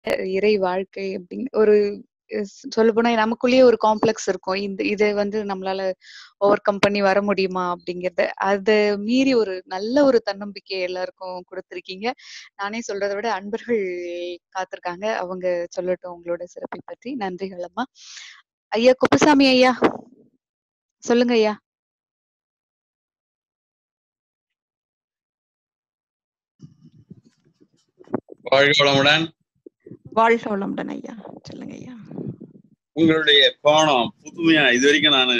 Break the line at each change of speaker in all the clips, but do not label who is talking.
இறை வாழ்க்கை அப்படின்னு ஒரு சொல்ல போனா நமக்குள்ளேயே ஒரு காம்ப்ளெக்ஸ் இருக்கும் இந்த இதை வந்து நம்மளால ஓவர் கம் பண்ணி வர முடியுமா அப்படிங்கறத அதை மீறி ஒரு நல்ல ஒரு தன்னம்பிக்கை எல்லாருக்கும் கொடுத்திருக்கீங்க நானே சொல்றதை விட அன்பர்கள் காத்திருக்காங்க அவங்க சொல்லட்டும் உங்களோட சிறப்பை பற்றி நன்றிகள் அம்மா ஐயா குப்புசாமி ஐயா சொல்லுங்க ஐயா
வாழ்க வளமுடன்
வாழ்க வளமுடன் ஐயா சொல்லுங்க ஐயா
உங்களுடைய கோணம் புதுமையா இது வரைக்கும் நான்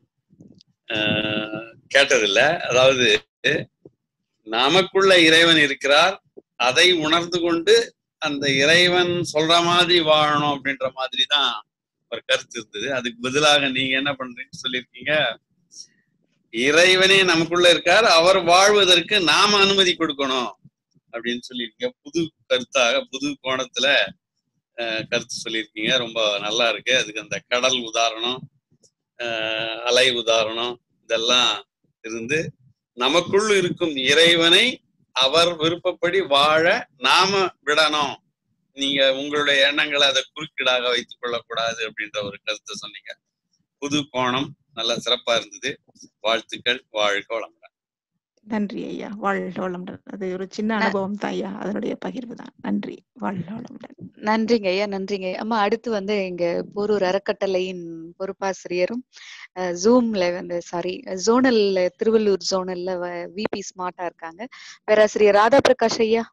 கேட்டதில்ல அதாவது நமக்குள்ள இறைவன் இருக்கிறார் அதை உணர்ந்து கொண்டு அந்த இறைவன் சொல்ற மாதிரி வாழணும் அப்படின்ற மாதிரி தான் ஒரு கருத்து இருந்தது அதுக்கு பதிலாக நீங்க என்ன பண்றீங்க சொல்லியிருக்கீங்க இறைவனே நமக்குள்ள இருக்கார் அவர் வாழ்வதற்கு நாம அனுமதி கொடுக்கணும் அப்படின்னு சொல்லியிருக்கீங்க புது கருத்தாக புது கோணத்துல கருத்து சொல்லியிருக்கீங்க ரொம்ப நல்லா இருக்கு அதுக்கு அந்த கடல் உதாரணம் அலை உதாரணம் இதெல்லாம் இருந்து நமக்குள் இருக்கும் இறைவனை அவர் விருப்பப்படி வாழ நாம விடணும் நீங்க உங்களுடைய எண்ணங்களை அதை குறுக்கீடாக வைத்துக் கொள்ளக்கூடாது அப்படின்ற ஒரு கருத்தை சொன்னீங்க புது கோணம் நல்லா சிறப்பா இருந்தது வாழ்த்துக்கள் வாழ்க வளமுடன்
நன்றி ஐயா வாழ்க வளமுடன் அது ஒரு சின்ன அனுபவம் தான் ஐயா அதனுடைய பகிர்வு தான் நன்றி வாழ்க வளமுடன்
நன்றிங்க ஐயா நன்றிங்க அம்மா அடுத்து வந்து எங்க போரூர் அறக்கட்டளையின் பொறுப்பாசிரியரும் ஜூம்ல வந்து சாரி ஜோனல்ல திருவள்ளூர் ஜோனல்ல விபி ஸ்மார்ட்டா இருக்காங்க பேராசிரியர் ராதா பிரகாஷ் ஐயா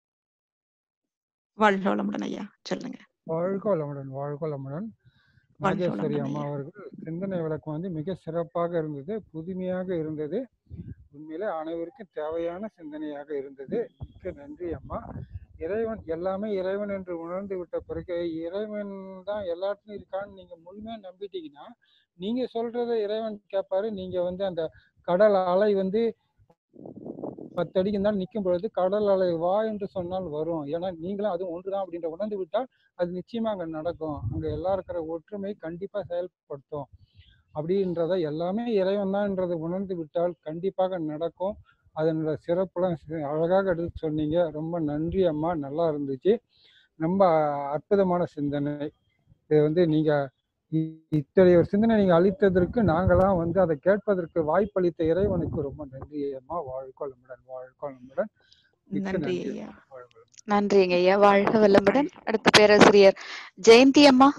வாழ்க வளமுடன் ஐயா சொல்லுங்க
வாழ்க வளமுடன் வாழ்க வளமுடன் ராஜேஸ்வரி அம்மா அவர்கள் சிந்தனை விளக்கம் வந்து மிக சிறப்பாக இருந்தது புதுமையாக இருந்தது உண்மையிலே அனைவருக்கும் தேவையான சிந்தனையாக இருந்தது மிக்க நன்றி அம்மா இறைவன் எல்லாமே இறைவன் என்று உணர்ந்து விட்ட பிறகு இறைவன் தான் எல்லாத்தையும் இருக்கான்னு நீங்க முழுமையா நம்பிட்டீங்கன்னா நீங்க சொல்றத இறைவன் கேட்பாரு நீங்க வந்து அந்த கடல் அலை வந்து பத்து அடிக்கு இருந்தாலும் நிற்கும் பொழுது கடல் அலை வா என்று சொன்னால் வரும் ஏன்னா நீங்களும் அது ஒன்றுதான் அப்படின்ற உணர்ந்து விட்டால் அது நிச்சயமா அங்க நடக்கும் அங்க எல்லாம் இருக்கிற ஒற்றுமை கண்டிப்பா செயல்படுத்தும் அப்படின்றத எல்லாமே இறைவன் தான்ன்றதை உணர்ந்து விட்டால் கண்டிப்பாக நடக்கும் அதனோட சிறப்புலாம் அழகாக எடுத்து சொன்னீங்க ரொம்ப நன்றி அம்மா நல்லா இருந்துச்சு ரொம்ப அற்புதமான சிந்தனை இது வந்து நீங்க இத்தகைய ஒரு சிந்தனை நீங்க அளித்ததற்கு நாங்களாம் வந்து அதை கேட்பதற்கு வாய்ப்பளித்த இறைவனுக்கு ரொம்ப நன்றி அம்மா வாழ்கொள்ளமுடன் வாழ்கொள்ளமுடன்
நன்றி ஐயா
நன்றிங்க ஐயா வாழ்க வல்லமுடன் அடுத்த பேராசிரியர் ஜெயந்தி அம்மா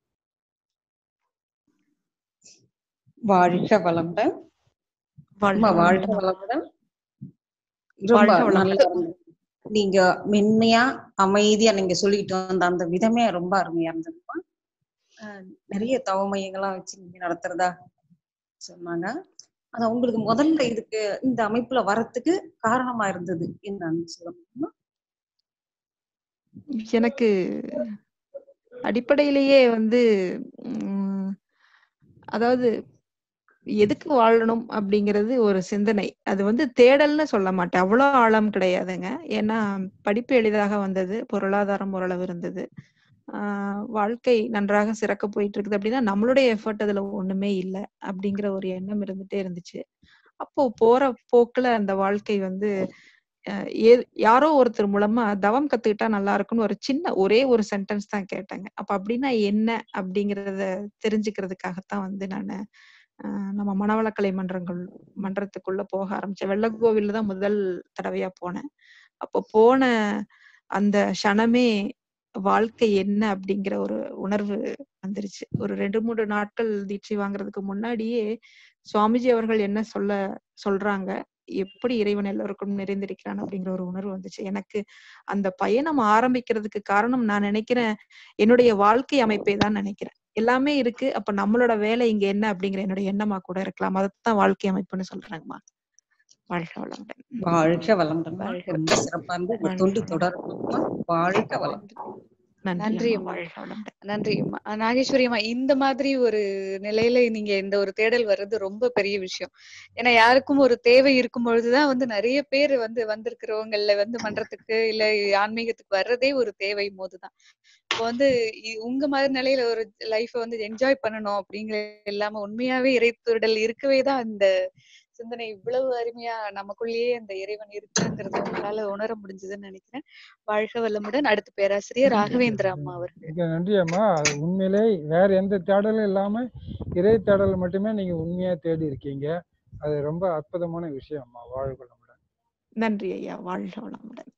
வாழ்க வளமுடன் வாழ்க வளமுடன் ரொம்ப நல்ல நீங்க மென்மையா அமைதியா நீங்க சொல்லிட்டு வந்த அந்த விதமே ரொம்ப அருமையா இருந்ததுமா நிறைய தவ மையங்கள்லாம் வச்சு நீங்க நடத்துறதா சொன்னாங்க ஆனா உங்களுக்கு முதல்ல இதுக்கு இந்த அமைப்புல வரத்துக்கு காரணமா இருந்தது என்னன்னு சொல்ல முடியுமா
எனக்கு அடிப்படையிலேயே வந்து அதாவது எதுக்கு வாழணும் அப்படிங்கிறது ஒரு சிந்தனை அது வந்து தேடல்னு சொல்ல மாட்டேன் அவ்வளோ ஆழம் கிடையாதுங்க ஏன்னா படிப்பு எளிதாக வந்தது பொருளாதாரம் ஓரளவு இருந்தது ஆஹ் வாழ்க்கை நன்றாக சிறக்க போயிட்டு இருக்குது அப்படின்னா நம்மளுடைய எஃபர்ட் அதுல ஒண்ணுமே இல்லை அப்படிங்கிற ஒரு எண்ணம் இருந்துட்டே இருந்துச்சு அப்போ போற போக்குல அந்த வாழ்க்கை வந்து யாரோ ஒருத்தர் மூலமா தவம் கத்துக்கிட்டா நல்லா இருக்கும்னு ஒரு சின்ன ஒரே ஒரு சென்டென்ஸ் தான் கேட்டாங்க அப்ப அப்படின்னா என்ன அப்படிங்கறத தெரிஞ்சுக்கிறதுக்காகத்தான் வந்து நான் நம்ம மனவளக்கலை மன்றங்கள் மன்றத்துக்குள்ள போக ஆரம்பிச்சேன் வெள்ளக்கோவில்ல தான் முதல் தடவையா போனேன் அப்போ போன அந்த க்ஷணமே வாழ்க்கை என்ன அப்படிங்கிற ஒரு உணர்வு வந்துருச்சு ஒரு ரெண்டு மூணு நாட்கள் தீட்சை வாங்குறதுக்கு முன்னாடியே சுவாமிஜி அவர்கள் என்ன சொல்ல சொல்றாங்க எப்படி இறைவன் எல்லோருக்கும் நிறைந்திருக்கிறான் அப்படிங்கிற ஒரு உணர்வு வந்துச்சு எனக்கு அந்த பயணம் ஆரம்பிக்கிறதுக்கு காரணம் நான் நினைக்கிறேன் என்னுடைய வாழ்க்கை அமைப்பை தான் நினைக்கிறேன் எல்லாமே இருக்கு அப்ப நம்மளோட வேலை இங்க என்ன அப்படிங்கிற என்னுடைய எண்ணமா கூட இருக்கலாம் அதைத்தான் வாழ்க்கை அமைப்புன்னு சொல்றாங்கம்மா வாழ்க வளமுடன்
வாழ்க வளமுடன் ரொம்ப சிறப்பா இருந்து தொண்டு தொடரும் வாழ்க வளமுடன்
நன்றி நன்றி நாகேஸ்வரி அம்மா இந்த மாதிரி ஒரு நிலையில நீங்க இந்த ஒரு தேடல் வர்றது ரொம்ப பெரிய விஷயம் ஏன்னா யாருக்கும் ஒரு தேவை இருக்கும் பொழுதுதான் வந்து நிறைய பேர் வந்து வந்திருக்கிறவங்கல வந்து மன்றத்துக்கு இல்ல ஆன்மீகத்துக்கு வர்றதே ஒரு தேவை போதுதான் இப்போ வந்து உங்க மாதிரி நிலையில ஒரு லைஃப வந்து என்ஜாய் பண்ணணும் அப்படிங்கிற இல்லாம உண்மையாவே இறைத்துடல் இருக்கவே தான் இந்த சிந்தனை இவ்வளவு அருமையா நமக்குள்ளேயே அந்த இறைவன் இருக்காங்கிறத உங்களால உணர முடிஞ்சதுன்னு நினைக்கிறேன் வாழ்க வளமுடன் அடுத்து பேராசிரியர் ராகவேந்திர அம்மா அவர்கள்
மிக நன்றி அம்மா அது உண்மையிலே வேற எந்த தேடலும் இல்லாம இறை தேடல் மட்டுமே நீங்க உண்மையா தேடி இருக்கீங்க அது ரொம்ப அற்புதமான விஷயம் அம்மா வாழ்க வளமுடன்
நன்றி ஐயா வாழ்க வளமுடன்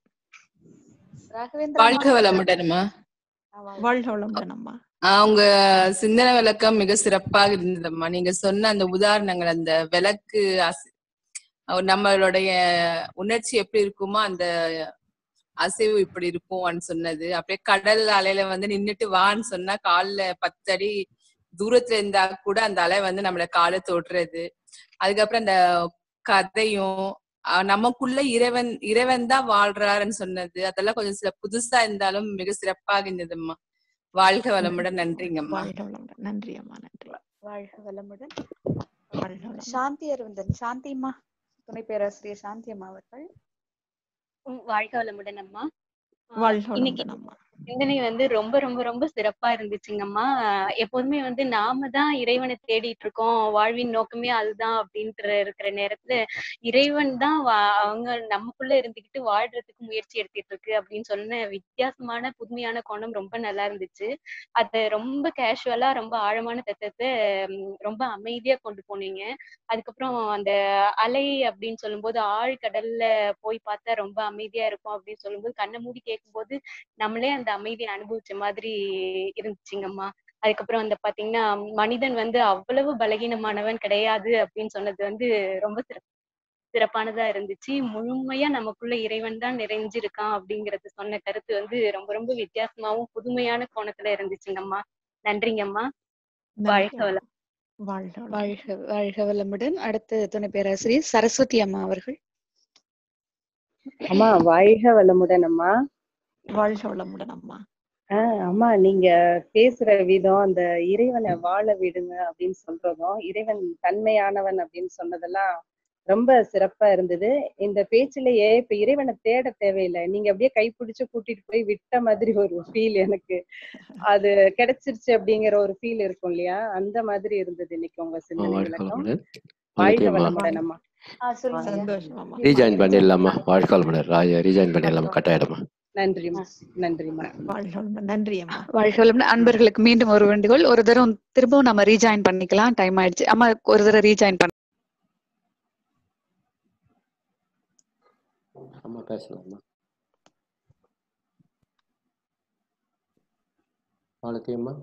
ராகவேந்திர
வாழ்க
அம்மா
வளமுடன்மா
ஆ, வாழ்க
வாழ்க வளமுடன் அம்மா
ஆஹ் உங்க சிந்தனை விளக்கம் மிக சிறப்பாக இருந்ததம்மா நீங்க சொன்ன அந்த உதாரணங்கள் அந்த விளக்கு அசை- அஹ் நம்மளுடைய உணர்ச்சி எப்படி இருக்குமோ அந்த அசைவு இப்படி இருக்கும்னு சொன்னது அப்படியே கடல் அலையில வந்து நின்னுட்டு வான்னு சொன்னா கால்ல பத்தடி தூரத்துல இருந்தா கூட அந்த அலை வந்து நம்மள காலை தொடுறது அதுக்கப்புறம் அந்த கதையும் அஹ் நமக்குள்ள இறைவன் இறைவன் தான் வாழ்றாருன்னு சொன்னது அதெல்லாம் கொஞ்சம் சில புதுசா இருந்தாலும் மிக சிறப்பாக இருந்ததும்மா வாழ்க வளமுடன் நன்றிங்கம்மா
வாழ்க வளமுடன் நன்றி அம்மா நன்றி
வாழ்க வளமுடன்
வாழ்க வளமுடன்
சாந்தி அரவிந்தன் சாந்திம்மா துணை பேராசிரியர் சாந்தி அம்மா அவர்கள்
உம் வாழ்க வளமுடன் அம்மா ஆஹ்
வாழ்க
இன்னைக்கு
வளமுடன் அம்மா
சிந்தனை வந்து ரொம்ப ரொம்ப ரொம்ப சிறப்பா இருந்துச்சுங்கம்மா ஆஹ் எப்போதுமே வந்து நாம தான் இறைவனை தேடிட்டு இருக்கோம் வாழ்வின் நோக்கமே அதுதான் அப்படின்ற இருக்கிற நேரத்துல இறைவன் தான் வா- அவங்க நமக்குள்ள இருந்துகிட்டு வாழ்றதுக்கு முயற்சி எடுத்துட்டு இருக்கு அப்படின்னு சொன்ன வித்தியாசமான புதுமையான கோணம் ரொம்ப நல்லா இருந்துச்சு அத ரொம்ப கேஷுவலா ரொம்ப ஆழமான தத்துவத்தை உம் ரொம்ப அமைதியா கொண்டு போனீங்க அதுக்கப்புறம் அந்த அலை அப்படின்னு சொல்லும்போது ஆழ்கடல்ல போய் பார்த்தா ரொம்ப அமைதியா இருக்கும் அப்படின்னு சொல்லும்போது கண்ணை மூடி கேட்கும்போது நம்மளே அந்த அமைதியை அனுபவிச்ச மாதிரி இருந்துச்சுங்கம்மா அதுக்கப்புறம் வந்து பாத்தீங்கன்னா மனிதன் வந்து அவ்வளவு பலகீனமானவன் கிடையாது அப்படின்னு சொன்னது வந்து ரொம்ப சிறப்பு சிறப்பானதா இருந்துச்சு முழுமையா நமக்குள்ள இறைவன் தான் நிறைஞ்சிருக்கான் அப்படிங்கறது சொன்ன கருத்து வந்து ரொம்ப ரொம்ப வித்தியாசமாவும் புதுமையான கோணத்துல இருந்துச்சுங்கம்மா நன்றிங்கம்மா
நன்றி
வாழ்க
அம்மா
வளம்
வாழ்க வளமுடன்
வாழ்க வாழ்க வளமுடன் அடுத்து துணை பேராசிரியர் சரஸ்வதி அம்மா அவர்கள்
அம்மா வாழ்க வளமுடன் அம்மா
வாழ்க வளமுடன் அம்மா
ஆஹ் அம்மா நீங்க பேசுற விதம் அந்த இறைவனை வாழ விடுங்க அப்படின்னு சொல்றதும் இறைவன் தன்மையானவன் அப்படின்னு சொன்னதெல்லாம் ரொம்ப சிறப்பா இருந்தது இந்த பேச்சுலயே இப்ப இறைவனை தேட தேவையில்லை நீங்க அப்படியே கைப்பிடிச்சு கூட்டிட்டு போய் விட்ட மாதிரி ஒரு ஃபீல் எனக்கு அது கிடைச்சிருச்சு அப்படிங்கிற ஒரு ஃபீல் இருக்கும் இல்லையா அந்த மாதிரி இருந்தது இன்னைக்கு உங்க
ஆ,
சிந்தனை
வாழ்க
விளக்கம்
வளமுடன்
வாழ்க
வணக்கம்மா
வளமுடன் அம்மா
ஆ சொல்லுங்க ஐயா
சந்தோஷம் அம்மா
ரீஜாயின் பண்ணிடலாமா வாழ்க வளமுடன் ராஜா ரீஜாயின் பண்ணிடலாமா கட்டாயிடமா
நன்றிம்மா நன்றிம்மா
வாழ்க வளமுடன் நன்றி அம்மா
வாழ்க வளமுடன் அன்பர்களுக்கு மீண்டும் ஒரு வேண்டுகோள் ஒரு தடவை திரும்பவும் நம்ம ரீஜாயின் பண்ணிக்கலாம் டைம் ஆயிடுச்சு அம்மா ஒரு தடவை ரீஜாயின் பண்ண
அம்மா பேசலாமா வாழ்க்கையம்மா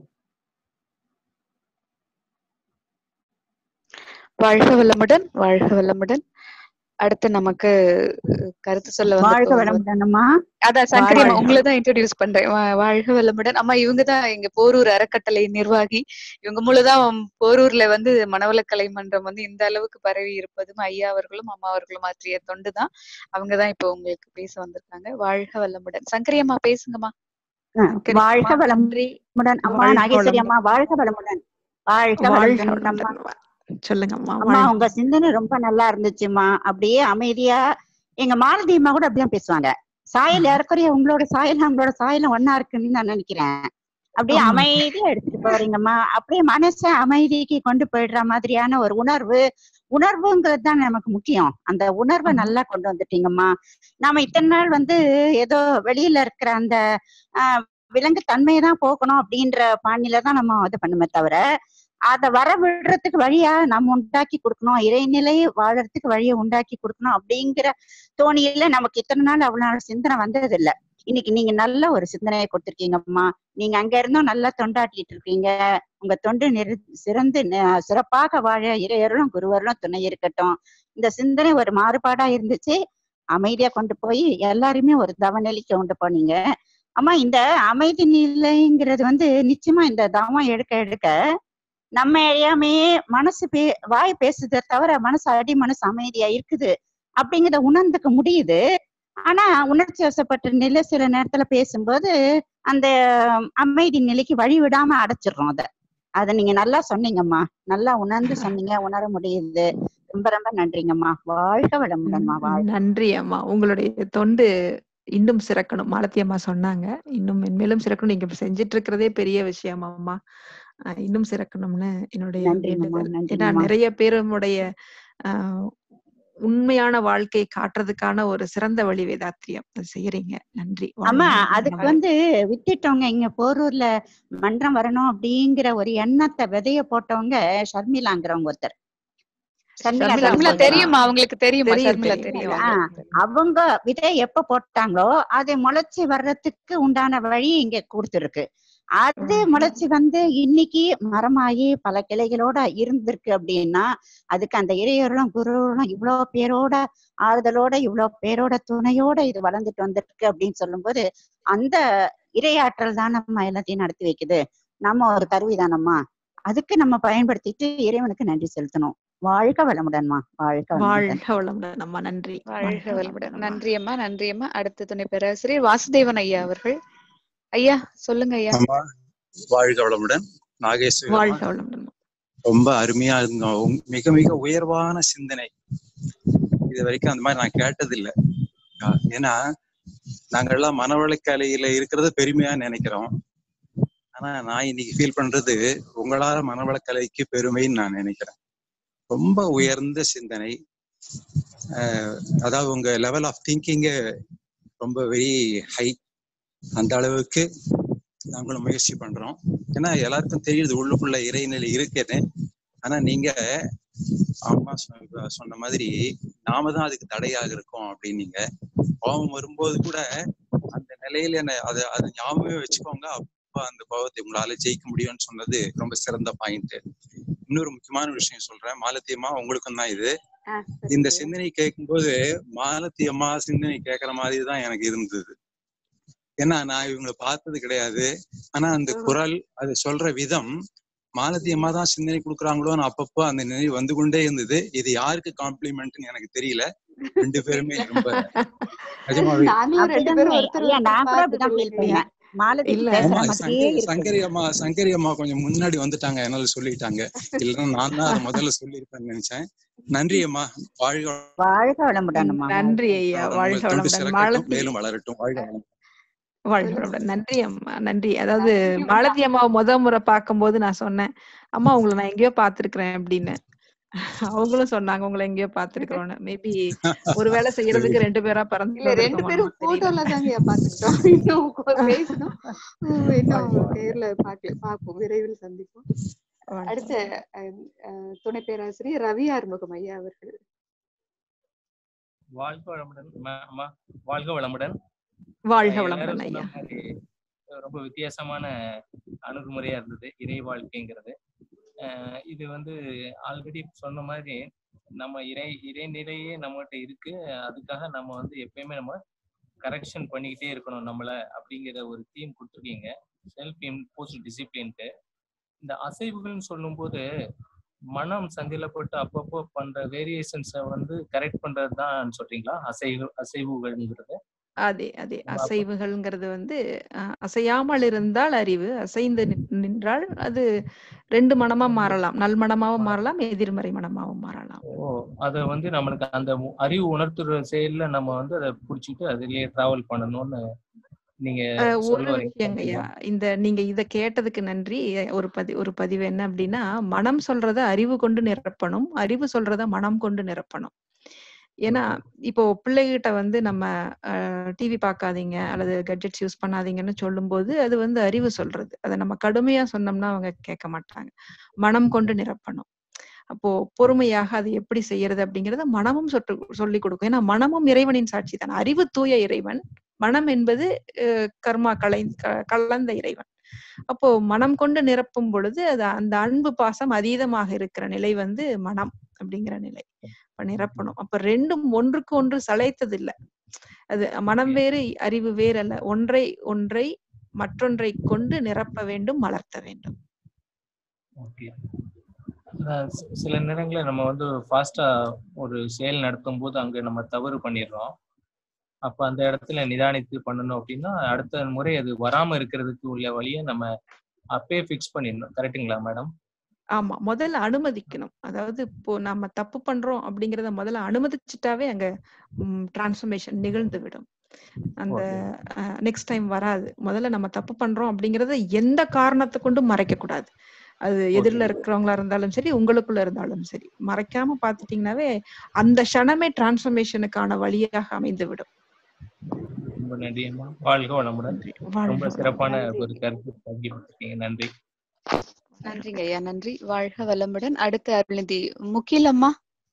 வாழ்க வளமுடன் வாழ்க வளமுடன் அடுத்து நமக்கு அஹ், கருத்து சொல்ல
வாழ்க
வந்திருக்கவங்க
வளமுடன் அம்மா
அதான் சங்கரி அம்மா
வாழ்க
உங்களை தான் இன்ட்ரோடியூஸ் பண்றேன் வா- வாழ்க வளமுடன் அம்மா இவங்க தான் எங்க போரூர் அறக்கட்டளை நிர்வாகி இவங்க மூலதான் போரூர்ல வந்து மனவளக்கலை மன்றம் வந்து இந்த அளவுக்கு பரவி இருப்பதும் ஐயா அவர்களும் அம்மா அவர்களும் ஆற்றிய தொண்டு தான் அவங்க தான் இப்போ உங்களுக்கு பேச வந்திருக்காங்க வாழ்க வளமுடன் சங்கரி அம்மா பேசுங்கம்மா
ஆ,
சங்கரி
வாழ்க
அம்மா
வளமுடன் அம்மா
வாழ்க
நாகேஸ்வரி
வளமுடன்
அம்மா வாழ்க வளமுடன் வாழ்க
வாழ்க
வளமுடன் அம்மா
வளமுடன் சொல்லுங்க அம்மா
அம்மா
வாழ்க
உங்க சிந்தனை ரொம்ப நல்லா இருந்துச்சுமா அப்படியே அமைதியா எங்க மாலதி அம்மா கூட அப்படிதான் பேசுவாங்க சாயல் ஏறக்குறைய உங்களோட சாயல் அவங்களோட சாயலும் ஒன்னா இருக்குன்னு நான் நினைக்கிறேன் அப்படியே
ஆமா
அமைதியா எடுத்துட்டு போறீங்கம்மா அப்படியே மனச அமைதிக்கு கொண்டு போயிடுற மாதிரியான ஒரு உணர்வு உணர்வுங்கிறது தான் நமக்கு முக்கியம் அந்த உணர்வை
ஆமா
நல்லா கொண்டு வந்துட்டீங்கம்மா நாம இத்தனை நாள் வந்து ஏதோ வெளியில இருக்கிற அந்த ஆஹ் விலங்கு தன்மையை தான் போக்கணும் அப்படின்ற பாணியில தான் நம்ம இது பண்ணுமே தவிர அதை வர விடுறதுக்கு வழியா நம்ம உண்டாக்கி கொடுக்கணும் இறைநிலையை வாழறதுக்கு வழியை உண்டாக்கி கொடுக்கணும் அப்படிங்கிற தோணியில நமக்கு இத்தனை நாள் அவ்வளவு நாள் சிந்தனை வந்தது இல்ல இன்னைக்கு நீங்க நல்ல ஒரு சிந்தனையை கொடுத்திருக்கீங்கம்மா நீங்க அங்க இருந்தும் நல்லா தொண்டாட்டிட்டு இருக்கீங்க உங்க தொண்டு நிறு சிறந்து ந- சிறப்பாக வாழ இறையருளும் குருவருளும் துணை இருக்கட்டும் இந்த சிந்தனை ஒரு மாறுபாடா இருந்துச்சு அமைதியா கொண்டு போய் எல்லாருமே ஒரு தவநிலைக்கு கொண்டு போனீங்க அம்மா இந்த அமைதி நிலைங்கிறது வந்து நிச்சயமா இந்த தவம் எடுக்க எடுக்க நம்ம அறியாமையே மனசு பே வாய் பேசுதே தவிர மனசு அடி மனசு அமைதியா இருக்குது அப்படிங்கிறத உணர்ந்துக்க முடியுது ஆனா உணர்ச்சி வசப்பட்ட நிலை சில நேரத்துல பேசும்போது அந்த அமைதி நிலைக்கு வழி விடாம அடைச்சிடுறோம் அத அத நீங்க நல்லா சொன்னீங்கம்மா நல்லா உணர்ந்து சொன்னீங்க உணர முடியுது ரொம்ப ரொம்ப நன்றிங்கம்மா வாழ்க வளமுடன்மா வாழ்க
நன்றி அம்மா உங்களுடைய தொண்டு இன்னும் சிறக்கணும் மாலத்தி அம்மா சொன்னாங்க இன்னும் மென்மேலும் சிறக்கணும் நீங்க இப்ப செஞ்சிட்டு இருக்கிறதே பெரிய விஷயம் அம்மா அஹ் இன்னும் சிறக்கணும்னு என்னுடைய
நன்றிங்கம்மா
வேண்டுதல் ஏன்னா
நன்றிங்கம்மா
நிறைய பேருடைய ஆஹ் உண்மையான வாழ்க்கையை காட்டுறதுக்கான ஒரு சிறந்த வழி வேதாத்திரியம் அது செய்யறீங்க நன்றி
ஆமா
வாழ்க
அதுக்கு
வளமுடன்.
வந்து விட்டுட்டவங்க இங்க போரூர்ல மன்றம் வரணும் அப்படிங்கிற ஒரு எண்ணத்தை விதைய போட்டவங்க ஷர்மிளாங்கிறவங்க ஒருத்தர் ஷர்மிளா
ஷர்மிளா
ஷர்மிளா
தானே
தெரியுமா அவங்களுக்கு தெரியுமா
தெரியும்
ஷர்மிளா
தெரியும்
தெரியும்
ஆ,
தெரியும் தெரியும்.
அவங்க விதை எப்ப போட்டாங்களோ அதை முளைச்சு வர்றதுக்கு உண்டான வழி இங்க கொடுத்துருக்கு அது
ம்.
முளைச்சு வந்து இன்னைக்கு மரமாகி பல கிளைகளோட இருந்திருக்கு அப்படின்னா அதுக்கு அந்த இறையர்களும் குருவர்களும் இவ்வளவு பேரோட ஆறுதலோட இவ்வளவு பேரோட துணையோட இது வளர்ந்துட்டு வந்திருக்கு அப்படின்னு சொல்லும்போது அந்த இரையாற்றல் தான் நம்ம எல்லாத்தையும் நடத்தி வைக்குது நம்ம ஒரு கருவிதானம்மா அதுக்கு நம்ம பயன்படுத்திட்டு இறைவனுக்கு நன்றி செலுத்தணும் வாழ்க வளமுடன்மா வாழ்க வளமுடன்
வாழ்க வளமுடன் அம்மா நன்றி
வாழ்க வளமுடன்
வளமுடன் அம்மா.
நன்றி அம்மா நன்றி அம்மா அடுத்த துணை பேராசிரியர் வாசுதேவன் ஐயா அவர்கள் ஐயா சொல்லுங்க ஐயா
அம்மா வாழ்க வளமுடன் நாகேஸ்வரி அம்மா
வாழ்க வளமுடன் அம்மா.
ரொம்ப அருமையா இருந்தோம் உங்- மிக மிக உயர்வான சிந்தனை இது வரைக்கும் அந்த மாதிரி நான் கேட்டதில்லை ஆஹ் ஏன்னா நாங்கெல்லாம் மனவளக்கலையில இருக்கிறத பெருமையா நினைக்கிறோம் ஆனா நான் இன்னைக்கு ஃபீல் பண்றது உங்களால மனவளக்கலைக்கு பெருமைன்னு நான் நினைக்கிறேன் ரொம்ப உயர்ந்த சிந்தனை ஆஹ் அதாவது உங்க லெவல் ஆஃப் திங்கிங்க ரொம்ப வெரி ஹை அந்த அளவுக்கு நாங்களும் முயற்சி பண்றோம் ஏன்னா எல்லாருக்கும் தெரியுது உள்ளுக்குள்ள இறைநிலை இருக்குன்னு ஆனா நீங்க அம்மா சொன்ன சொன்ன மாதிரி நாம தான் அதுக்கு தடையாக இருக்கோம் அப்படின்னீங்க கோபம் வரும்போது கூட அந்த நிலையில என்ன அதை அதை ஞாபகமே வச்சுக்கோங்க அப்ப அந்த கோபத்தை உங்களால ஜெயிக்க முடியும்னு சொன்னது ரொம்ப சிறந்த பாயிண்ட் இன்னொரு முக்கியமான விஷயம் சொல்றேன் மாலத்தியம்மா உங்களுக்கும் தான் இது இந்த சிந்தனை கேட்கும்போது மாலத்தியம்மா சிந்தனை கேட்கற மாதிரி தான் எனக்கு இருந்தது ஏன்னா நான் இவங்களை பார்த்தது கிடையாது ஆனா அந்த குரல் அது சொல்ற விதம் மாலத்தியம்மா தான் சிந்தனை கொடுக்குறாங்களோன்னு அப்பப்போ அந்த நினைவு வந்து கொண்டே இருந்தது இது யாருக்கு காம்ப்ளிமெண்ட்னு எனக்கு தெரியல ரெண்டு பேருமே ரொம்ப நிஜமாவே
நாங்களும் ரெண்டு பேரும்
அப்படிதானே
ஒருத்தர்
ஐயா
ஒருத்தர்
நான் கூட
பார்த்து
அப்படிதான் ஃபீல்
கொள்ளுங்க
பண்ணேன் மாலதி
இல்ல
பேசுற
ஆமா
மாதிரியே
சங்கரி
இருக்குது
சங்கரி அம்மா சங்கரி அம்மா கொஞ்சம் முன்னாடி வந்துட்டாங்க என்னால சொல்லிட்டாங்க இல்லைன்னா நான் தான் அதை முதல்ல சொல்லியிருப்பேன்னு நினைச்சேன் நன்றி அம்மா வாழ்க
வாழ்க வளமுடன்மா
நன்றி ஐயா
வளமுடன்.
வாழ்க
உங்கள் தொண்டு
வளமுடன்
சிறக்கட்டும்
மாலத்தி
மேலும் வளரட்டும் வாழ்க வளமுடன்
வாழ்க
சொல்லுங்க
வளமுடன் நன்றி அம்மா நன்றி அதாவது மாலதி அம்மாவை முத முறை பார்க்கும்போது நான் சொன்னேன் அம்மா உங்களை நான் எங்கேயோ பார்த்திருக்கிறேன் அப்படின்னு அவங்களும் சொன்னாங்க உங்களை எங்கேயோ பார்த்திருக்கிறோன்னு மேபி ஒரு வேலை செய்யறதுக்கு ரெண்டு பேரா பிறந்து
இல்ல ரெண்டு பேரும் போட்டோல தாங்க பாத்துக்கிட்டோம் இன்னும் கொ- பேசணும் உம், இன்னும் நேர்ல பாக்கல பாப்போம் விரைவில் சந்திப்போம் அடுத்த அஹ், அஹ், துணை பேராசிரியர் ரவி ஆறுமுகம் ஐயா அவர்கள்
வாழ்க வளமுடன் ம- அம்மா வாழ்க வளமுடன்
வாழ்க
அஹ்
வளமுடன்
எல்லாரும்
ஐயா
சொன்ன மாதிரி அஹ் ரொம்ப வித்தியாசமான அணுகுமுறையா இருந்தது இறை வாழ்க்கைங்கிறது அஹ் இது வந்து ஆல்ரெடி சொன்ன மாதிரி நம்ம இறை இறைநிலையே நம்மகிட்ட இருக்கு அதுக்காக நம்ம வந்து எப்பயுமே நம்ம கரெக்ஷன் பண்ணிக்கிட்டே இருக்கணும் நம்மள அப்படிங்கிற ஒரு தீம் கொடுத்துருக்கீங்க செல்ஃப் இம்போஸ்ட் டிசிப்ளின்ட்டு இந்த அசைவுகள்னு சொல்லும்போது மனம் சஞ்சலப்பட்டு அப்பப்போ பண்ற வேரியேஷன்ஸை வந்து கரெக்ட் பண்றது தான் சொல்றீங்களா அசைவு அசைவுகள்ங்கிறது
அதே அதே அசைவுகள்ங்கிறது வந்து அஹ், அசையாமல் இருந்தால் அறிவு அசைந்து நின்- நின்றால் அது ரெண்டு மனமா மாறலாம் நல் மனமாவும் மாறலாம் எதிர்மறை மனமாவும் மாறலாம்
ஓ அதை வந்து நம்மளுக்கு அந்த உ- அறிவு உணர்த்துற செயல்ல நம்ம வந்து அதை புடிச்சிட்டு அதுலயே டிராவல் பண்ணணும்னு நீங்க
அஹ், ஒரு
சொல்ல வரீங்க
விஷயங்கய்யா இந்த நீங்க இத கேட்டதுக்கு நன்றி ஒரு பதி ஒரு பதிவு என்ன அப்படின்னா மனம் சொல்றத அறிவு கொண்டு நிரப்பணும் அறிவு சொல்றத மனம் கொண்டு நிரப்பணும் ஏன்னா இப்போ பிள்ளைகிட்ட வந்து நம்ம டிவி பார்க்காதீங்க அல்லது கட்ஜெட்ஸ் யூஸ் பண்ணாதீங்கன்னு சொல்லும்போது அது வந்து அறிவு சொல்றது அதை நம்ம கடுமையா சொன்னோம்னா அவங்க கேட்க மாட்டாங்க மனம் கொண்டு நிரப்பணும் அப்போ பொறுமையாக அது எப்படி செய்யறது அப்படிங்கறத மனமும் சொட்டு சொல்லி கொடுக்கும் ஏன்னா மனமும் இறைவனின் சாட்சி தான் அறிவு தூய இறைவன் மனம் என்பது அஹ், கர்மா கலை க- கலந்த இறைவன் அப்போ மனம் கொண்டு நிரப்பும் பொழுது அது அந்த அன்பு பாசம் அதீதமாக இருக்கிற நிலை வந்து மனம் அப்படிங்கிற நிலை அப்ப நிரப்பணும் அப்ப ரெண்டும் ஒன்றுக்கு ஒன்று சளைத்தது இல்ல அது மனம் வேறு அறிவு வேறு அல்ல ஒன்றை ஒன்றை மற்றொன்றை கொண்டு நிரப்ப வேண்டும் மலர்த்த வேண்டும்
ஓகே சில நேரங்களில் நம்ம வந்து ஃபாஸ்டா ஒரு செயல் நடத்தும் போது அங்க நம்ம தவறு பண்ணிடுறோம் அப்ப அந்த இடத்துல நிதானித்து பண்ணணும் அப்படின்னா அடுத்த முறை அது வராம இருக்கிறதுக்கு உள்ள வழியை நம்ம அப்பயே ஃபிக்ஸ் பண்ணிடணும் கரெக்ட்டுங்களா மேடம்
ஆமா முதல்ல அனுமதிக்கணும் அதாவது இப்போ நம்ம தப்பு பண்றோம் அப்படிங்கறத முதல்ல அனுமதிச்சுட்டாவே அங்க டிரான்ஸ்ஃபர்மேஷன் நிகழ்ந்து விடும் அந்த நெக்ஸ்ட் டைம் வராது முதல்ல நம்ம தப்பு பண்றோம் அப்படிங்கறத எந்த காரணத்தை கொண்டும் மறைக்க கூடாது அது எதிரில இருக்கிறவங்களா இருந்தாலும் சரி உங்களுக்குள்ள இருந்தாலும் சரி மறைக்காம பாத்துட்டீங்கன்னாவே அந்த க்ஷணமே டிரான்ஸ்ஃபர்மேஷனுக்கான வழியாக அமைந்து விடும்
ரொம்ப நன்றி அம்மா வாழ்க வளமுடன்
வாழ்க
ரொம்ப
வளமுடன்.
சிறப்பான
நன்றி.
ஒரு கருத்து பகிர்ந்துருக்கீங்க நன்றி
நன்றிங்க ஐயா நன்றி வாழ்க வளமுடன் அடுத்து அருள்நிதி முகிலம்மா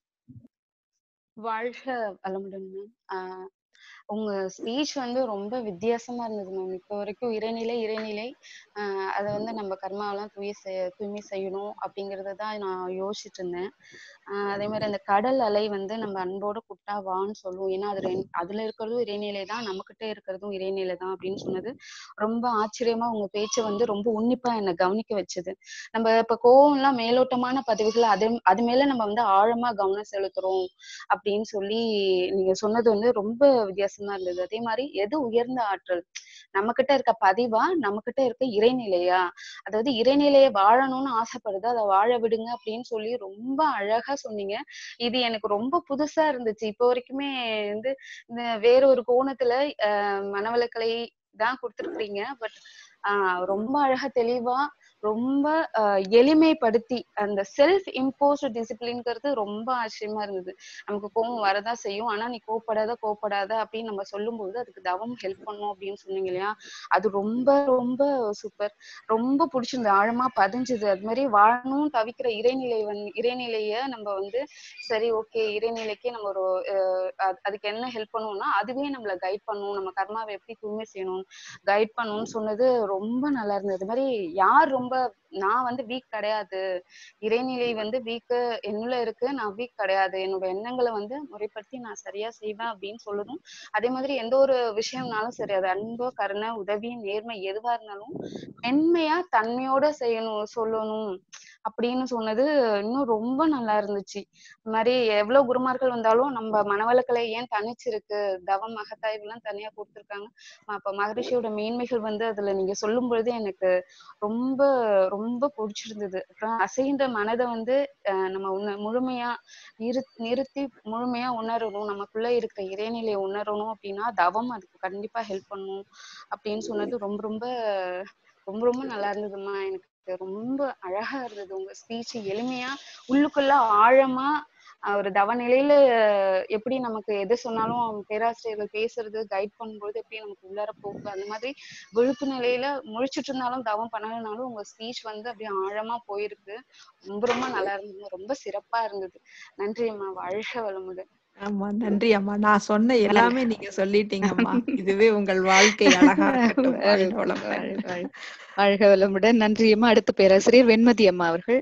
வாழ்க வளமுடன் மேம் ஆஹ் உங்க ஸ்பீச் வந்து ரொம்ப வித்தியாசமா இருந்தது மேம் இப்போ வரைக்கும் இறைநிலை இறைநிலை ஆஹ் அதை வந்து நம்ம கர்மாவெல்லாம் தூய செய் தூய்மை செய்யணும் அப்படிங்கறத தான் நான் யோசிச்சுட்டு இருந்தேன் ஆஹ் அதே மாதிரி அந்த கடல் அலை வந்து நம்ம அன்போட கூப்பிட்டா வான்னு சொல்லுவோம் ஏன்னா அது ரெண்- அதுல இருக்கிறதும் இறைநிலை தான் நம்மகிட்ட இருக்கிறதும் இறைநிலை தான் அப்படின்னு சொன்னது ரொம்ப ஆச்சரியமா உங்க பேச்சை வந்து ரொம்ப உன்னிப்பா என்னை கவனிக்க வச்சது நம்ம இப்ப கோவம்லாம் மேலோட்டமான பதிவுகள் அது அது மேல நம்ம வந்து ஆழமா கவனம் செலுத்துறோம் அப்படின்னு சொல்லி நீங்க சொன்னது வந்து ரொம்ப வித்தியாசமா இருந்தது அதே மாதிரி எது உயர்ந்த ஆற்றல் நம்ம கிட்ட இருக்க பதிவா நம்ம கிட்ட இருக்க இறைநிலையா அதாவது இறைநிலையை வாழணும்னு ஆசைப்படுது அதை வாழ விடுங்க அப்படின்னு சொல்லி ரொம்ப அழகா சொன்னீங்க இது எனக்கு ரொம்ப புதுசா இருந்துச்சு இப்போ வரைக்குமே வந்து இந்த வேற ஒரு கோணத்துல ஆஹ் மனவளக்கலை தான் கொடுத்துருக்கீங்க பட் ஆஹ் ரொம்ப அழகா தெளிவா ரொம்ப ஆஹ் எளிமைப்படுத்தி அந்த செல்ஃப் இம்போஸ்ட் டிசிப்ளின்ங்கிறது ரொம்ப ஆச்சரியமா இருந்தது நமக்கு கோவம் வரதான் செய்யும் ஆனா நீ கோவப்படாத கோவப்படாத அப்படின்னு நம்ம சொல்லும்போது அதுக்கு தவம் ஹெல்ப் பண்ணும் அப்படின்னு சொன்னீங்க இல்லையா அது ரொம்ப ரொம்ப சூப்பர் ரொம்ப பிடிச்சிருந்தது ஆழமா பதிஞ்சுது அது மாதிரி வாழணும் தவிக்கிற இறைநிலை வந்து இறைநிலைய நம்ம வந்து சரி ஓகே இறைநிலைக்கு நம்ம ஒரு அஹ் அது- அதுக்கு என்ன ஹெல்ப் பண்ணுவோம்னா அதுவே நம்மள கைட் பண்ணும் நம்ம கர்மாவை எப்படி தூய்மை செய்யணும் கைட் பண்ணணும்னு சொன்னது ரொம்ப நல்லா இருந்தது அது மாதிரி யார் ரொம்ப நான் வந்து வீக் கிடையாது இறைநிலை வந்து வீக்கு என்னுள்ள இருக்கு நான் வீக் கிடையாது என்னோட எண்ணங்களை வந்து முறைப்படுத்தி நான் சரியா செய்வேன் அப்படின்னு சொல்லணும் அதே மாதிரி எந்த ஒரு விஷயம்னாலும் சரி அது அன்போ கருணை உதவி நேர்மை எதுவா இருந்தாலும் மென்மையா தன்மையோட செய்யணும் சொல்லணும் அப்படின்னு சொன்னது இன்னும் ரொம்ப நல்லா இருந்துச்சு இந்த மாதிரி எவ்வளவு குருமார்கள் வந்தாலும் நம்ம மனவளக்கலை ஏன் தனிச்சிருக்கு தவம் மகத்தாய்வுலாம் தனியா கொடுத்துருக்காங்க அப்ப மகரிஷியோட மேன்மைகள் வந்து அதுல நீங்க சொல்லும் பொழுது எனக்கு ரொம்ப ரொம்ப பிடிச்சிருந்தது அப்புறம் அசைந்த மனதை வந்து அஹ் நம்ம உண முழுமையா நிறு நிறுத்தி முழுமையா உணரணும் நமக்குள்ள இருக்கிற இறைநிலையை உணரணும் அப்படின்னா தவம் அதுக்கு கண்டிப்பா ஹெல்ப் பண்ணும் அப்படின்னு சொன்னது ரொம்ப ரொம்ப ரொம்ப ரொம்ப நல்லா இருந்ததும்மா எனக்கு ரொம்ப அழகா இருந்தது உங்க ஸ்பீச் எளிமையா உள்ளுக்குள்ள ஆழமா அஹ் ஒரு தவ நிலையில எப்படி நமக்கு எது சொன்னாலும் பேராசிரியர்கள் பேசுறது கைட் பண்ணும்போது எப்படி நமக்கு உள்ளார போக்கு அந்த மாதிரி விழுப்பு நிலையில முழிச்சிட்டு இருந்தாலும் தவம் பண்ணலைனாலும் உங்க ஸ்பீச் வந்து அப்படியே ஆழமா போயிருக்கு ரொம்ப ரொம்ப நல்லா இருந்தது ரொம்ப சிறப்பா இருந்தது நன்றி அம்மா வாழ்க வளமுடன்
ஆமா நன்றி அம்மா நான் சொன்ன எல்லாமே நீங்க சொல்லிட்டீங்கம்மா இதுவே உங்கள் வாழ்க்கை அழகா இருக்கட்டும் வாழ்க வளமுடன்
வாழ்- வாழ்- வாழ்க வளமுடன் நன்றி அம்மா அடுத்த பேராசிரியர் வெண்மதி அம்மா அவர்கள்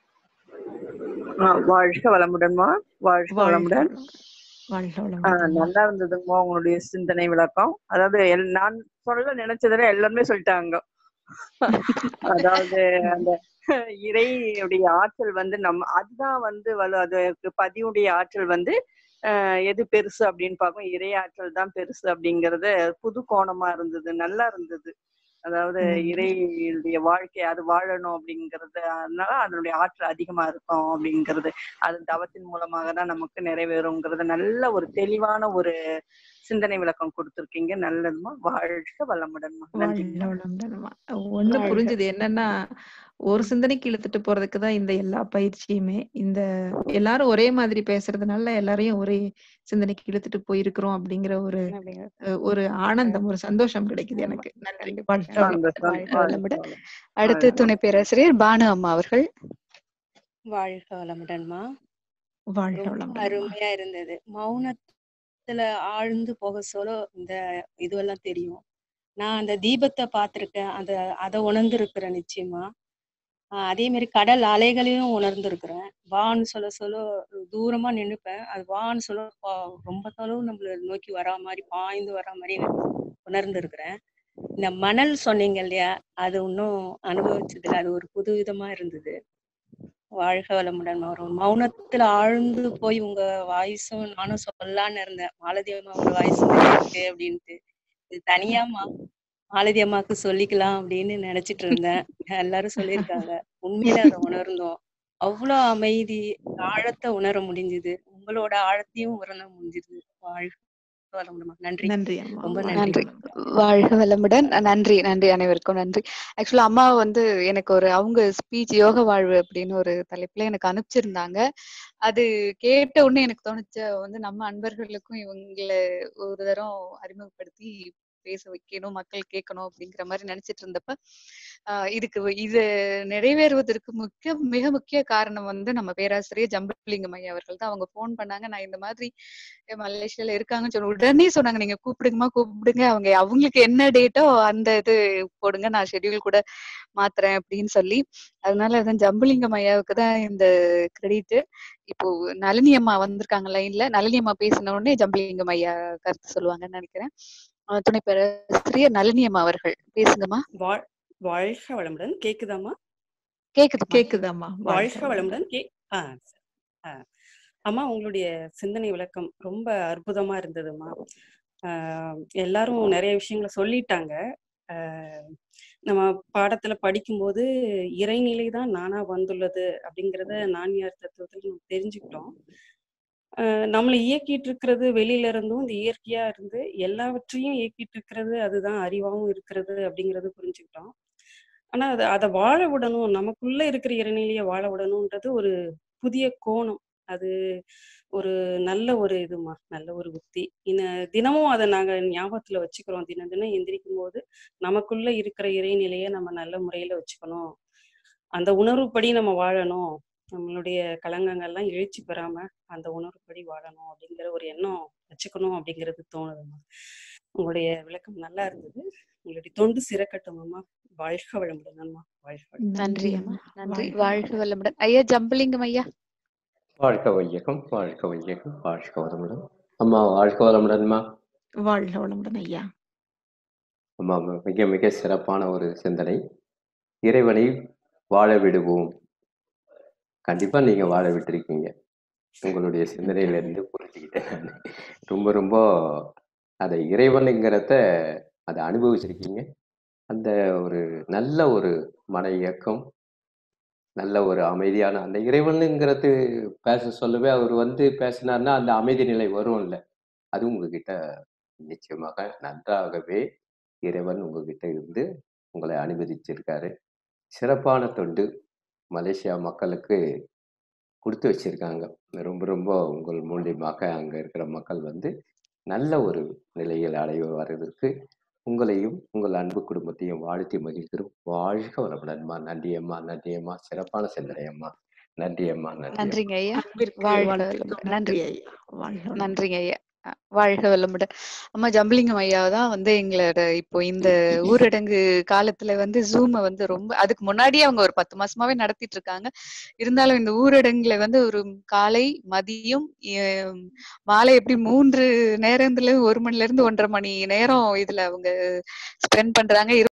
ஆ, வாழ்க வளமுடன்மா வாழ்க
வாழ்க
வளமுடன்
வளமுடன் வாழ்க
ஆ,
வளமுடன்
நல்லா இருந்ததுங்கம்மா உங்களுடைய சிந்தனை விளக்கம் அதாவது எல்- நான் சொல்ல நினைச்சதுல எல்லாருமே சொல்லிட்டாங்க அதாவது அந்த இறையுடைய ஆற்றல் வந்து நம்ம அதுதான் வந்து வலு அதுக்கு பதிவுடைய ஆற்றல் வந்து ஆஹ் எது பெருசு அப்படின்னு பார்க்கும் இறை ஆற்றல் தான் பெருசு அப்படிங்கறது புது கோணமா இருந்தது நல்லா இருந்தது அதாவது
நன்றி
இறையுடைய வாழ்க்கை அது வாழணும் அப்படிங்கிறது அதனால அதனுடைய ஆற்றல் அதிகமா இருக்கும் அப்படிங்கிறது அது தவத்தின் மூலமாக தான் நமக்கு நிறைவேறுங்கிறது நல்ல ஒரு தெளிவான ஒரு சிந்தனை விளக்கம் கொடுத்துருக்கீங்க நல்லதுமா வாழ்க வளமுடன்மா
வாழ்க
நன்றிங்கம்மா
வளமுடன்மா ஒண்ணு
வாழ்க
புரிஞ்சுது என்னன்னா ஒரு சிந்தனைக்கு இழுத்துட்டு போறதுக்கு தான் இந்த எல்லா பயிற்சியுமே இந்த எல்லாரும் ஒரே மாதிரி பேசுறதுனால எல்லாரையும் ஒரே சிந்தனைக்கு இழுத்துட்டு போயிருக்கிறோம் அப்படிங்கிற ஒரு
அப்படிங்க
அஹ், ஒரு ஆனந்தம் ஒரு சந்தோஷம் கிடைக்குது
ஆமா
எனக்கு நன்றி
கண்டிப்பா
வாழ்க
கண்டிப்பா
வளமுடன்
சந்தோஷம்
வாழ்க
வாழ்க
வளமுடன்
வளம்
அடுத்து
வாழ்க
துணை பேராசிரியர் பானு அம்மா அவர்கள்
வாழ்க வளமுடன்மா
வாழ்க
ரொம்ப
வளமுடன்மா
அருமையா இருந்தது மௌனத்துல ஆழ்ந்து போக சொல்ல இந்த இதுவெல்லாம் தெரியும் நான் அந்த தீபத்தை பார்த்திருக்கேன் அந்த அதை உணர்ந்திருக்கிறேன் நிச்சயமா ஆஹ் அதே மாதிரி கடல் அலைகளையும் உணர்ந்திருக்கிறேன் வான்னு சொல்ல சொல்ல தூரமா நின்னுப்பேன் அது வான்னு சொல்ல பா- ரொம்ப தொலைவு நம்மள நோக்கி வரா மாதிரி பாய்ந்து வரா மாதிரி உணர்ந்திருக்கிறேன் இந்த மணல் சொன்னீங்க இல்லையா அது இன்னும் அனுபவிச்சதுல அது ஒரு புது விதமா இருந்தது வாழ்க வளமுடன் ஒரு மௌனத்துல ஆழ்ந்து போய் உங்க வாய்ஸும் நானும் சொல்லலான்னு இருந்தேன் மாலதி அம்மாவோட வாய்ஸ் இருக்கு அப்படின்ட்டு இது தனியாமா மாலதி அம்மாக்கு சொல்லிக்கலாம் அப்படின்னு நினைச்சிட்டு இருந்தேன் எல்லாரும் சொல்லியிருக்காங்க உண்மையில அதை உணர்ந்தோம் அவ்வளோ அமைதி ஆழத்தை உணர முடிஞ்சுது உங்களோட ஆழத்தையும் உணர முடிஞ்சுது வாழ்க வளமுடன்மா நன்றி
நன்றி அம்மா
ரொம்ப
வாழ்க
நன்றி
நன்றி
வாழ்க வளமுடன் நன்றி நன்றி அனைவருக்கும் நன்றி ஆக்சுவலா அம்மா வந்து எனக்கு ஒரு அவங்க ஸ்பீச் யோக வாழ்வு அப்படின்னு ஒரு தலைப்புல எனக்கு அனுப்பிச்சிருந்தாங்க அது கேட்ட உடனே எனக்கு தோணுச்சு வந்து நம்ம அன்பர்களுக்கும் இவங்கள ஒரு தரம் அறிமுகப்படுத்தி பேச வைக்கணும் மக்கள் கேட்கணும் அப்படிங்கிற மாதிரி நினைச்சிட்டு இருந்தப்ப ஆஹ் இதுக்கு வ- இது நிறைவேறுவதற்கு முக்கிய மிக முக்கிய காரணம் வந்து நம்ம பேராசிரியர் ஜம்புலிங்கம் ஐயா அவர்கள் தான் அவங்க ஃபோன் பண்ணாங்க நான் இந்த மாதிரி மலேசியால இருக்காங்கன்னு சொன்ன உடனே சொன்னாங்க நீங்க கூப்பிடுங்கம்மா கூப்பிடுங்க அவங்க அவங்களுக்கு என்ன டேட்டோ அந்த இது போடுங்க நான் ஷெட்யூல் கூட மாத்துறேன் அப்படின்னு சொல்லி அதனால அதான் ஜம்புலிங்கம் ஐயாவுக்கு தான் இந்த கிரெடிட் இப்போ நளினி அம்மா வந்திருக்காங்க லைன்ல நளினி அம்மா பேசின உடனே ஜம்புலிங்கம் ஐயா கருத்து சொல்லுவாங்கன்னு நினைக்கிறேன் அஹ் துணை பேராசிரியர் நளினி அம்மா அவர்கள் பேசுங்கம்மா
வாழ் வாழ்க வளமுடன் கேக்குதாம்மா
கேக்குதுமா
கேக்குதாம்மா வாழ்க
வாழ்க
வளமுடன்
வளமுடன் கே ஆ சரி. ஆ அம்மா உங்களுடைய சிந்தனை விளக்கம் ரொம்ப அற்புதமா இருந்ததும்மா ஆஹ் எல்லாரும் நிறைய விஷயங்களை சொல்லிட்டாங்க ஆஹ் நம்ம பாடத்துல படிக்கும்போது இறைநிலை தான் நானா வந்துள்ளது அப்படிங்கிறத நான்யார் தத்துவத்துல நம்ம தெரிஞ்சுக்கிட்டோம் ஆஹ் நம்மளை இயக்கிட்டு இருக்கிறது வெளியில இருந்தும் இந்த இயற்கையா இருந்து எல்லாவற்றையும் இயக்கிட்டு இருக்கிறது அதுதான் அறிவாவும் இருக்கிறது அப்படிங்கறது புரிஞ்சுக்கிட்டோம் ஆனா அது அதை வாழ விடணும் நமக்குள்ள இருக்கிற இறைநிலையை வாழ விடணும்ன்றது ஒரு புதிய கோணம் அது ஒரு நல்ல ஒரு இதுமா நல்ல ஒரு உத்தி இன்ன தினமும் அதை நாங்க ஞாபகத்துல வச்சுக்கிறோம் தினம் தினம் எந்திரிக்கும் போது நமக்குள்ள இருக்கிற இறைநிலையை நம்ம நல்ல முறையில வச்சுக்கணும் அந்த உணர்வுப்படி நம்ம வாழணும் நம்மளுடைய கலங்கங்கள்லாம் எழுச்சி பெறாம அந்த உணர்வுப்படி வாழணும் அப்படிங்கிற ஒரு எண்ணம் வச்சுக்கணும் அப்படிங்கிறது தோணுதும்மா உங்களுடைய விளக்கம் நல்லா இருந்தது உங்களுடைய தொண்டு சிறக்கட்டும் அம்மா வாழ்க வளமுடன் அம்மா வாழ்க வளமுடன்
நன்றி
நன்றி
அம்மா
அம்மா
நன்றி
வாழ்க
வாழ்க
வளமுடன்
வளமுடன் ஐயா ஜம்புலிங்கம் ஐயா
வாழ்க வையகம் வாழ்க வையகம் வாழ்க வளமுடன் அம்மா வாழ்க வளமுடன்மா
வாழ்க வளமுடன் ஐயா
அம்மா மிக மிக சிறப்பான ஒரு சிந்தனை இறைவனை வாழ விடுவோம் கண்டிப்பா நீங்க வாழ விட்டிருக்கீங்க உங்களுடைய
நன்றி
சிந்தனையில
ஐயா
இருந்து புரிஞ்சுக்கிட்டேன் நானு. ரொம்ப ரொம்ப அதை இறைவனுங்கிறத அதை அனுபவிச்சிருக்கீங்க அந்த ஒரு நல்ல ஒரு மன இயக்கம் நல்ல ஒரு அமைதியான அந்த இறைவனுங்கிறது பேச சொல்லவே அவர் வந்து பேசினார்னா அந்த அமைதி நிலை வரும்ல அது உங்ககிட்ட நிச்சயமாக நன்றாகவே இறைவன் உங்ககிட்ட இருந்து உங்களை அனுமதிச்சிருக்காரு சிறப்பான தொண்டு மலேசியா மக்களுக்கு கொடுத்து வச்சிருக்காங்க ரொம்ப ரொம்ப உங்கள் மூலியமாக அங்க இருக்கிற மக்கள் வந்து நல்ல ஒரு நிலையில் அடைய வர்றதுக்கு உங்களையும் உங்கள் அன்பு குடும்பத்தையும் வாழ்த்தி மகிழ்கிறோம் வாழ்க வளமுடன்மா நன்றி அம்மா நன்றி அம்மா சிறப்பான சிந்தனை அம்மா நன்றி அம்மா நன்றி அம்மா
நன்றிங்க ஐயா
அன்பிற்கு
வாழ்க
வாழ்த்துக்கள்
வளமுடன் நன்றி
நன்றி ஐயா வாழ்க வளமுடன்
நன்றிங்க ஐயா அஹ் வாழ்க வளமுடன் அம்மா ஜம்புலிங்கம் ஐயா தான் வந்து எங்களோட இப்போ இந்த ஊரடங்கு காலத்துல வந்து ஜூமை வந்து ரொம்ப அதுக்கு முன்னாடியே அவங்க ஒரு பத்து மாசமாவே நடத்திட்டு இருக்காங்க இருந்தாலும் இந்த ஊரடங்குல வந்து ஒரு காலை மதியம் எ- மாலை எப்படி மூன்று நேரத்துல ஒரு மணில இருந்து ஒன்றரை மணி நேரம் இதுல அவங்க ஸ்பெண்ட் பண்றாங்க